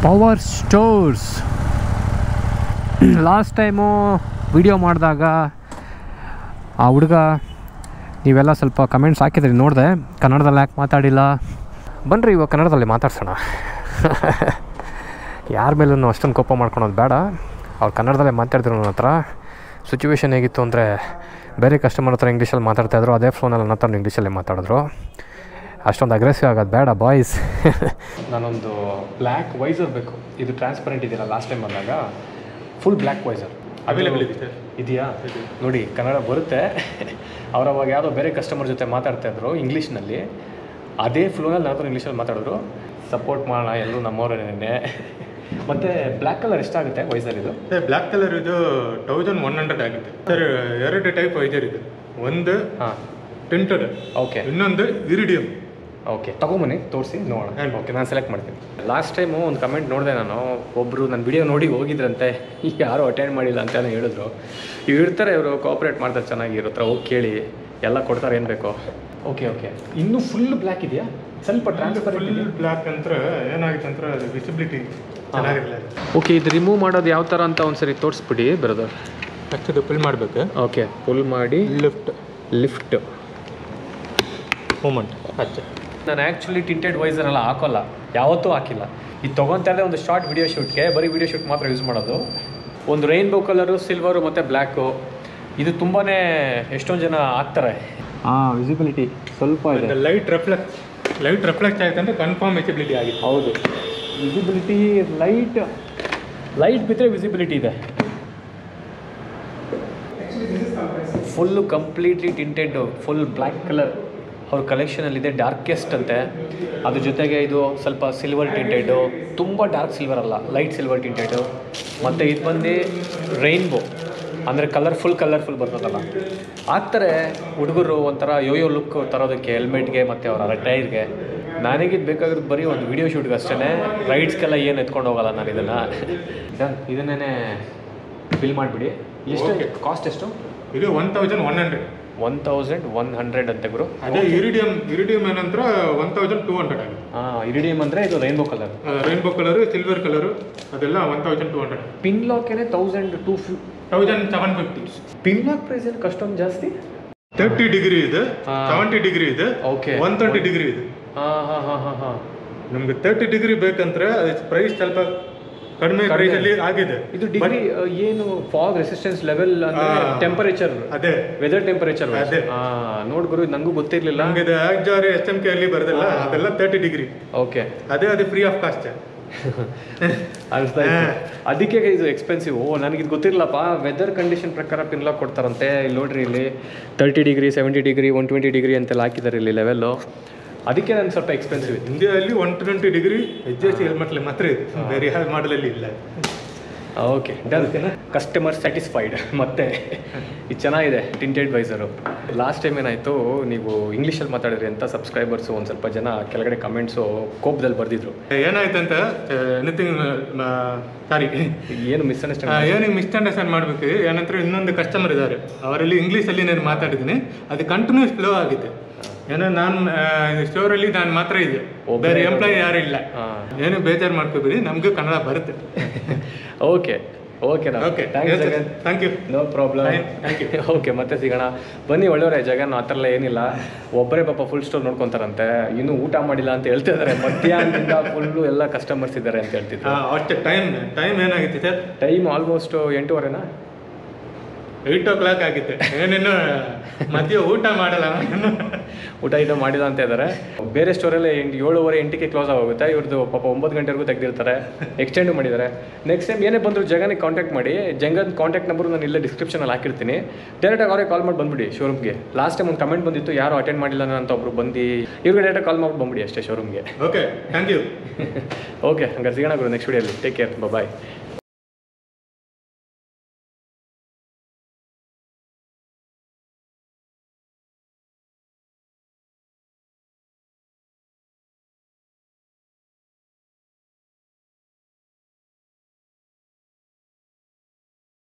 Power stores last time video ಮಾಡಿದಾಗ ಆ ಹುಡುಗ ನೀವೆಲ್ಲ ಸ್ವಲ್ಪ ಕಮೆಂಟ್ಸ್ ಹಾಕಿದ್ರಿ ನೋಡಿದೆ ಕನ್ನಡದಲ್ಲಿ ಯಾಕೆ ಮಾತಾಡಿಲ್ಲ ಬನ್ನಿರಿ ಇವಾಗ ಕನ್ನಡದಲ್ಲಿ ಮಾತಾಡ್ಸೋಣ ಯಾರ ಮೇಲೂ ಅಷ್ಟೊಂದು ಕೋಪ ಮಾಡ್ಕೊಳೋದು ಬೇಡ ಅವ್ರು ಕನ್ನಡದಲ್ಲೇ ಮಾತಾಡ್ತಿರೋ ನನ್ನ ಹತ್ರ ಸಿಚುವೇಶನ್ ಹೇಗಿತ್ತು ಅಂದರೆ ಬೇರೆ ಕಸ್ಟಮರ್ ಹತ್ರ ಇಂಗ್ಲೀಷಲ್ಲಿ ಮಾತಾಡ್ತಾಯಿದ್ರು ಅದೇ ಫೋನಲ್ಲಿ ನನ್ನ ಹತ್ರ ಇಂಗ್ಲೀಷಲ್ಲೇ ಮಾತಾಡಿದ್ರು ಅಷ್ಟೊಂದು ಅಗ್ರೆಸಿವ್ ಆಗೋದು ಬೇಡ ಬಾಯ್ಸ್ ನಾನೊಂದು ಬ್ಲ್ಯಾಕ್ ವೈಸರ್ ಬೇಕು ಇದು ಟ್ರಾನ್ಸ್ಪರೆಂಟ್ ಇದೆಯಲ್ಲ ಲಾಸ್ಟ್ ಟೈಮ್ ಬಂದಾಗ ಫುಲ್ ಬ್ಲ್ಯಾಕ್ ವೈಸರ್ ಅವೈಲೇಬಲ್ ಇದೆ ಸರ್ ಇದೆಯಾ ನೋಡಿ ಕನ್ನಡ ಬರುತ್ತೆ ಅವ್ರು ಅವಾಗ ಯಾವುದೋ ಬೇರೆ ಕಸ್ಟಮರ್ ಜೊತೆ ಮಾತಾಡ್ತಾ ಇದ್ರು ಇಂಗ್ಲೀಷ್ನಲ್ಲಿ ಅದೇ ಫ್ಲೋನಲ್ಲಿ ನನ್ನ ಹತ್ರ ಇಂಗ್ಲೀಷಲ್ಲಿ ಮಾತಾಡಿದ್ರು ಸಪೋರ್ಟ್ ಮಾಡೋಣ ಎಲ್ಲರೂ ನಮ್ಮವರೇನೆ ಮತ್ತು ಬ್ಲ್ಯಾಕ್ ಕಲರ್ ಎಷ್ಟಾಗುತ್ತೆ ವೈಸರ್ ಇದು ಸರ್ ಬ್ಲ್ಯಾಕ್ ಕಲರ್ ಇದು ತೌಸಂಡ್ ಒನ್ ಹಂಡ್ರೆಡ್ ಆಗುತ್ತೆ ಸರ್ ಎರಡು ಟೈಪ್ ವೈಜರ್ ಇದೆ ಒಂದು ಹಾಂ ಟೆಂಟೆಡ್ ಓಕೆ ಇನ್ನೊಂದು ಇರಿಡಿಯಂ ಓಕೆ ತಗೊಂಬನ್ನಿ ತೋರಿಸಿ ನೋಡೋಣ ಹ್ಮ್. ಓಕೆ ನಾನು ಸೆಲೆಕ್ಟ್ ಮಾಡ್ತೀನಿ ಲಾಸ್ಟ್ ಟೈಮು ಒಂದು ಕಮೆಂಟ್ ನೋಡಿದೆ ನಾನು ಒಬ್ಬರು ನನ್ನ ವಿಡಿಯೋ ನೋಡಿ ಹೋಗಿದ್ರಂತೆ ಈಗ ಯಾರೂ ಅಟೆಂಡ್ ಮಾಡಿಲ್ಲ ಅಂತ ಏನೋ ಹೇಳಿದ್ರು ಇವ್ರು ಇರ್ತಾರೆ ಇವರು ಕೋಆಪ್ರೇಟ್ ಮಾಡ್ತಾರೆ ಚೆನ್ನಾಗಿ ಇವ್ರ ಹತ್ರ ಹೋಗಿ ಕೇಳಿ ಎಲ್ಲ ಕೊಡ್ತಾರೆ ಏನು ಬೇಕೋ ಓಕೆ ಓಕೆ ಇನ್ನೂ ಫುಲ್ ಬ್ಲ್ಯಾಕ್ ಇದೆಯಾ ಸ್ವಲ್ಪ ಟ್ರಾನ್ಸ್ಫರ್ ಫುಲ್ ಬ್ಲ್ಯಾಕ್ ಅಂತ ಏನಾಗುತ್ತೆ ಅಂತ ಅದು ವಿಸಿಬಿಲಿಟಿ ಚೆನ್ನಾಗಿರಲ್ಲ ಓಕೆ ಇದು ರಿಮೂವ್ ಮಾಡೋದು ಯಾವ ಥರ ಅಂತ ಒಂದ್ಸರಿ ತೋರಿಸ್ಬಿಡಿ ಬ್ರದರ್ ಫಸ್ಟ್ ಇದು ಫಿಲ್ ಮಾಡಬೇಕು ಓಕೆ ಫುಲ್ ಮಾಡಿ ಲಿಫ್ಟ್ ಲಿಫ್ಟ್ ಮೂಮೆಂಟ್ ಅಚ್ಚ ನಾನು ಆ್ಯಕ್ಚುಲಿ ಟಿಂಟೆಡ್ ವೈಸರ್ ಎಲ್ಲ ಹಾಕೋಲ್ಲ ಯಾವತ್ತೂ ಹಾಕಿಲ್ಲ ಇದು ತೊಗೊತಾ ಇದ್ದೆ ಒಂದು ಶಾರ್ಟ್ ವಿಡಿಯೋ ಶೂಟ್ಗೆ ಬರೀ ವಿಡಿಯೋ ಶೂಟ್ ಮಾತ್ರ ಯೂಸ್ ಮಾಡೋದು ಒಂದು ರೈನ್ಬೋ ಕಲರು ಸಿಲ್ವರು ಮತ್ತು ಬ್ಲ್ಯಾಕು ಇದು ತುಂಬಾ ಎಷ್ಟೊಂದು ಜನ ಹಾಕ್ತಾರೆ ಹಾಂ ವಿಸಿಬಿಲಿಟಿ ಸ್ವಲ್ಪ ಲೈಟ್ ರಿಫ್ಲೆಕ್ಟ್ ಲೈಟ್ ರಿಫ್ಲೆಕ್ಟ್ ಆಯ್ತು ಅಂದ್ರೆ ಕನ್ಫರ್ಮ್ ವಿಸಿಬಿಲಿಟಿ ಆಗಿದೆ ಹೌದು ವಿಸಿಬಿಲಿಟಿ ಲೈಟ್ ಲೈಟ್ ಬಿದ್ದರೆ ವಿಸಿಬಿಲಿಟಿ ಇದೆ full completely tinted full black colour ಅವ್ರ ಕಲೆಕ್ಷನಲ್ಲಿದೆ ಡಾರ್ಕೆಸ್ಟ್ ಅಂತೆ ಅದ್ರ ಜೊತೆಗೆ ಇದು ಸ್ವಲ್ಪ ಸಿಲ್ವರ್ ಟಿಂಟೆಡು ತುಂಬ ಡಾರ್ಕ್ ಸಿಲ್ವರ್ ಅಲ್ಲ ಲೈಟ್ ಸಿಲ್ವರ್ ಟಿಂಟೆಡು ಮತ್ತು ಇದು ಬಂದು ರೈನ್ಬೋ ಅಂದರೆ ಕಲರ್ಫುಲ್ ಕಲರ್ಫುಲ್ ಬರ್ತದಲ್ಲ ಆಗ್ತಾರೆ ಹುಡುಗರು ಒಂಥರ ಯೋಯೋ ಲುಕ್ ತರೋದಕ್ಕೆ ಹೆಲ್ಮೆಟ್ಗೆ ಮತ್ತು ಅವರ ಟೈರ್ಗೆ ನನಗಿದು ಬೇಕಾಗಿರೋದು ಬರೀ ಒಂದು ವಿಡಿಯೋ ಶೂಟ್ಗೆ ಅಷ್ಟೇ ರೈಡ್ಸ್ಗೆಲ್ಲ ಏನು ಎತ್ಕೊಂಡು ಹೋಗಲ್ಲ ನಾನು ಇದನ್ನು ಇದನ್ನೇ ಬಿಲ್ ಮಾಡಿಬಿಡಿ ಎಷ್ಟು Okay. ಕಾಸ್ಟ್ ಎಷ್ಟು ಇದು one thousand one hundred one thousand one hundred ಅಂತ ಗುರು ಅದೇ ಇರಿಡಿಯಂ ಇರಿಡಿಯಂ ಏನಂದ್ರೆ ಒನ್ ತೌಸಂಡ್ ಟೂ ಹಂಡ್ರೆಡ್ ಆಗಿದೆ ಹಾಂ ಇರಿಡಿಯಮ್ ಅಂದರೆ ಇದು rainbow colour rainbow colour silver colour ಅದೆಲ್ಲ one thousand two hundred pin ಲಾಕೇನೆ ತೌಸಂಡ್ ಟೂ ಫಿ thousand seven fifty pin lock price ಏನು ಕಷ್ಟೊಂದು ಜಾಸ್ತಿ ತರ್ಟಿ ಡಿಗ್ರಿ ಇದೆ ಹಾ. ಸೆವೆಂಟಿ ಡಿಗ್ರಿ ಇದೆ Okay. ಒನ್ ತರ್ಟಿ ಡಿಗ್ರಿ ಇದೆ ಹಾಂ ಹಾಂ ಹಾಂ ಹಾಂ ಹಾಂ ನಮ್ಗೆ ತರ್ಟಿ ಡಿಗ್ರಿ ಬೇಕಂದ್ರೆ ಪ್ರೈಸ್ ಸ್ವಲ್ಪ ಕಡಿಮೆ ಪ್ರೈಸ್ ಅಲ್ಲಿ ಆಗಿದೆ ಇದು ಡಿಗ್ರಿ ಏನು ಫಾಗ್ ರೆಸಿಸ್ಟೆನ್ಸ್ ಲೆವೆಲ್ ಅಂದರೆ ಹಾ. ಟೆಂಪರೇಚರ್ ಅದೇ ವೆದರ್ ಟೆಂಪರೇಚರ್ ಅದೇ. ಹಾಂ ನೋಡ್ ಗುರು ನನಗೂ ಗೊತ್ತಿರಲಿಲ್ಲ ನಮ್ಗೆ ಇದು ಆಕ್ಜಾರಿ ಎಸ್ ಎಂ ಕೆ ಅಲ್ಲಿ ಬರೋದಿಲ್ಲ ಅದೆಲ್ಲ ತರ್ಟಿ ಡಿಗ್ರಿ ಓಕೆ ಅದೇ ಅದು ಫ್ರೀ ಆಫ್ ಕಾಸ್ಟ್ ಅರ್ಥ ಆಯ್ತು. ಅದಕ್ಕೆ ಇದು ಎಕ್ಸ್ಪೆನ್ಸಿವ್ ಓ ನನಗಿದು ಗೊತ್ತಿರಲ್ಲಪ್ಪ ವೆದರ್ ಕಂಡೀಷನ್ ಪ್ರಕಾರ ಪಿನ್ ಲಾಕ್ ಕೊಡ್ತಾರಂತೆ ಇಲ್ಲಿ ನೋಡ್ರಿ ಇಲ್ಲಿ thirty degree seventy degree one twenty degree ಅಂತೆಲ್ಲ ಹಾಕಿದ್ದಾರೆ ಇಲ್ಲಿ ಲೆವೆಲ್ಲು ಅದಕ್ಕೆ ನಾನು ಸ್ವಲ್ಪ ಎಕ್ಸ್ಪೆನ್ಸಿವ್ ಇದೆ ಇಂಡಿಯಾದಲ್ಲಿ one twenty degree H S helmet ಮಾತ್ರ ಇದೆ ಬೇರೆ ಯಾವ ಮಾಡಲಲ್ಲಿ ಇಲ್ಲ ಓಕೆ ಡನ್ ಕಸ್ಟಮರ್ ಸ್ಯಾಟಿಸ್ಫೈಡ್ ಮತ್ತೆ ಇದು ಚೆನ್ನಾಗಿದೆ ಟಿಂಟೆಡ್ ವೈಸರು ಲಾಸ್ಟ್ ಟೈಮ್ ಏನಾಯಿತು ನೀವು ಇಂಗ್ಲೀಷಲ್ಲಿ ಮಾತಾಡಿದ್ರಿ ಅಂತ ಸಬ್ಸ್ಕ್ರೈಬರ್ಸು ಒಂದು ಸ್ವಲ್ಪ ಜನ ಕೆಳಗಡೆ ಕಮೆಂಟ್ಸು ಕೋಪದಲ್ಲಿ ಬರೆದಿದ್ರು ಏನಾಯ್ತಂತ ಎನಿಥಿಂಗ್ ಸಾರಿ ಏನು ಮಿಸ್ಅಂಡರ್ಸ್ಟ್ಯಾಂಡ್ ಏನಿಗೆ ಮಿಸ್ಅಂಡರ್ಸ್ಟ್ಯಾಂಡ್ ಮಾಡಬೇಕು ಏನಂದ್ರೆ ಇನ್ನೊಂದು ಕಸ್ಟಮರ್ ಇದ್ದಾರೆ ಅವರಲ್ಲಿ ಇಂಗ್ಲೀಷಲ್ಲಿ ನಾನು ಮಾತಾಡಿದ್ದೀನಿ ಅದು ಕಂಟಿನ್ಯೂಸ್ ಫ್ಲೋ ಆಗಿದೆ ಏನೋ ನಾನು ಸ್ಟೋರಲ್ಲಿ ನಾನು ಮಾತ್ರ ಇದೆ ಒಬ್ರೇ ಬೇರೆ ಎಂಪ್ಲಾಯಿ ಯಾರು ಇಲ್ಲ ಹಾಂ ಏನು ಬೇಜಾರು ಮಾಡ್ಕೋಬೇಡಿ ನಮಗೂ ಕನ್ನಡ ಬರುತ್ತೆ okay okay okay thanks Jagan thank you no problem Fine, thank you. Okay ಮತ್ತೆ ಸಿಗೋಣ ಬನ್ನಿ ಒಳ್ಳೆಯವರೇ ಜಗನ್ ಆ ಥರ ಎಲ್ಲ ಏನಿಲ್ಲ ಒಬ್ಬರೇ ಪಾಪ ಫುಲ್ ಸ್ಟೋರ್ ನೋಡ್ಕೊಂತಾರಂತೆ ಇನ್ನೂ ಊಟ ಮಾಡಿಲ್ಲ ಅಂತ ಹೇಳ್ತಾ ಇದ್ದಾರೆ ಮಧ್ಯಾಹ್ನದಿಂದ ಫುಲ್ಲು ಎಲ್ಲ ಕಸ್ಟಮರ್ಸ್ ಇದ್ದಾರೆ ಅಂತ ಹೇಳ್ತಿದ್ರು ಅಷ್ಟೇ ಟೈಮ್ ಟೈಮ್ ಏನಾಗಿತ್ತು ಸರ್ ಟೈಮ್ ಆಲ್ಮೋಸ್ಟ್ ಎಂಟೂವರೆನಾ ಏಯ್ಟ್ ಓ ಕ್ಲಾಕ್ ಆಗಿತ್ತು ಏನೇನು ಮಧ್ಯ ಊಟ ಮಾಡಲ್ಲ ಊಟ ಇದು ಮಾಡಿಲ್ಲ ಅಂತ ಇದ್ದಾರೆ ಬೇರೆ ಸ್ಟೋರಲ್ಲಿ ಎಂಟು ಏಳುವರೆ ಎಂಟಕ್ಕೆ ಕ್ಲೋಸ್ ಆಗೋಗುತ್ತೆ ಇವ್ರದ್ದು ಪಾಪ ಒಂಬತ್ತು ಗಂಟೆವರೆಗೂ ತೆಗೆದಿರ್ತಾರೆ ಎಕ್ಸ್ಟೆಂಡು ಮಾಡಿದ್ದಾರೆ ನೆಕ್ಸ್ಟ್ ಟೈಮ್ ಏನೇ ಬಂದರೂ ಜಗನಿಗೆ ಕಾಂಟ್ಯಾಕ್ಟ್ ಮಾಡಿ ಜಗನ್ ಕಾಂಟ್ಯಾಕ್ಟ್ ನಂಬರ್ ನಾನು ಇಲ್ಲೇ ಡಿಸ್ಕ್ರಿಪ್ಷನಲ್ಲಿ ಹಾಕಿರ್ತೀನಿ ಡೈರೆಕ್ಟಾಗಿ ಅವರೇ ಕಾಲ್ ಮಾಡಿ ಬಂದ್ಬಿಡಿ ಶೋರೂಮ್ಗೆ ಲಾಸ್ಟ್ ಟೈಮ್ ಒಂದು ಕಮೆಂಟ್ ಬಂದಿತ್ತು ಯಾರು ಅಟೆಂಡ್ ಮಾಡಿಲ್ಲ ಅಂತ ಒಬ್ರು ಬಂದು ಇವ್ರಿಗೆ ಡೈರೆಕ್ಟಾಗಿ ಕಾಲ್ ಮಾಡಿ ಬಂದ್ಬಿಡಿ ಅಷ್ಟೇ ಶೋರೂಮ್ಗೆ ಓಕೆ ಥ್ಯಾಂಕ್ ಯು ಓಕೆ ಹಂಗಾರೆ ಸಿಗೋಣ ಗುರು ನೆಕ್ಸ್ಟ್ ವಿಡಿಯೋಲಿ ಟೇಕ್ ಕೇರ್ ಬಾಯ್